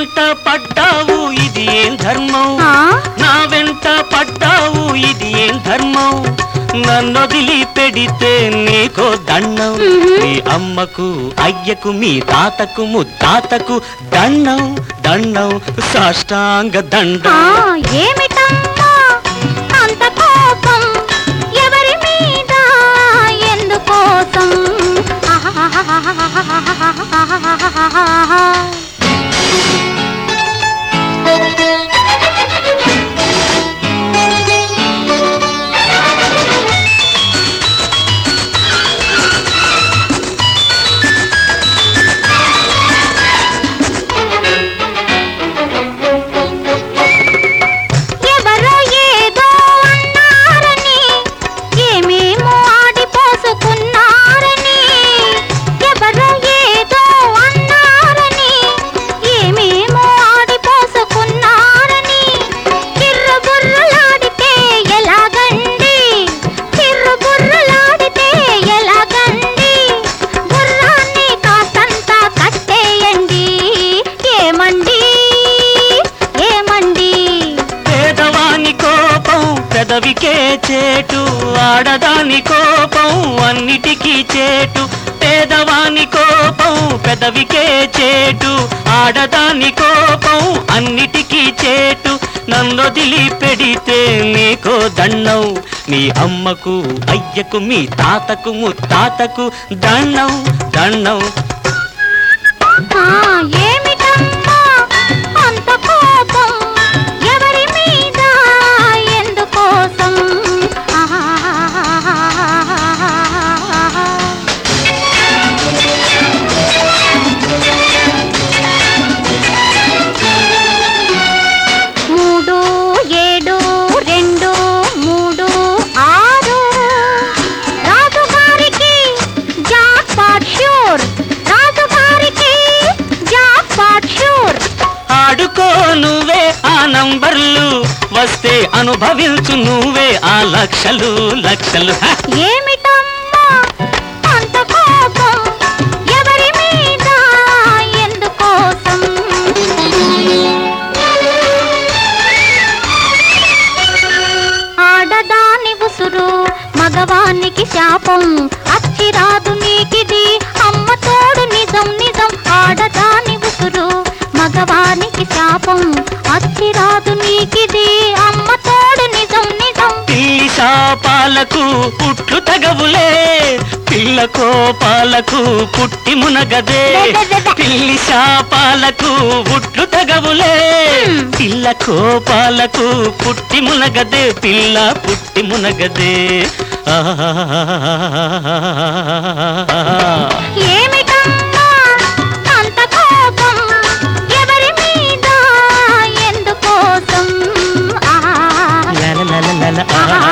వెంట పడ్డావు ఇది ఏం ధర్మం ఆ? నా వెంట పడ్డావు ఇది ఏం ధర్మం నన్నొదిలి పెడితే నీకో దండం మీ అమ్మకు అయ్యకు మీ తాతకు ముత్తాతకు దండం దండం సాష్టాంగ ఆ, దండం ఏమిటమ్మా అంత కోపం ఎవరి మీద ఎందుకోసం ఎవరో ఏదో అన్నారని ఏమేమో ఆడిపోసుకున్నారని ఎవరో ఏదో అన్నారని ఏమేమో ఆడిపోసుకున్నారని కిర్రుబుర్రులాడితే ఎలాగండి కిర్రుబుర్రులాడితే ఎలాగండి గుర్రాన్ని కాస్తంత కట్టేయండి ఏమండి ఏమండి పేదవాని కోపం పెదవికే చేటు ఆడదాని కోపం అన్నిటికీ చేటు పేదవాని కోపం పెదవికే చేటు ఆడదాని కోపం అన్నిటికీ చేటు నన్నొదిలి పెడితే నీకో దండం మీ అమ్మకు అయ్యకు మీ తాతకు ముత్తాతకు దండం దండం ఆ, ఏమిటమ్మా అంత కోపం ఎవరి మీద ఎందుకోసం మూడు ఏడు రెండు మూడు ఆరు రాజుగారికి జాక్ పాట్ షూర్ రాజుగారికి జాక్ పాట్ షూర్ ఆడుకో నువ్వే ఆ నంబర్లు వస్తే అనుభవించు నువ్వే ఆ లక్షలు లక్షలు హ! ఏమిటమ్మా అంత కోపం ఎవరి మీద ఎందుకోసం ఆడదాని ఉసురు మగవానికి శాపం అచ్చిరాదు నీకిది అమ్మ తోడు నిజం నిజం ఆడదాని ఉసురు మగవానికి శాపం అచ్చిరాదు నీకిది అమ్మ తోడు నిజం నిజం పిల్లి శాపాలకు పుట్లు తగవులే పిల్ల కోపాలకు పుట్టి మునగదే పిల్లి శాపాలకు పుట్లు తగవులే పిల్ల కోపాలకు పుట్టి మునగదే పిల్ల పుట్టి మునగదే ఆహా ఏమిటమ్మా అంత కోపం ఎవరి మీద ఎందుకోసం ఆ La la la la la la.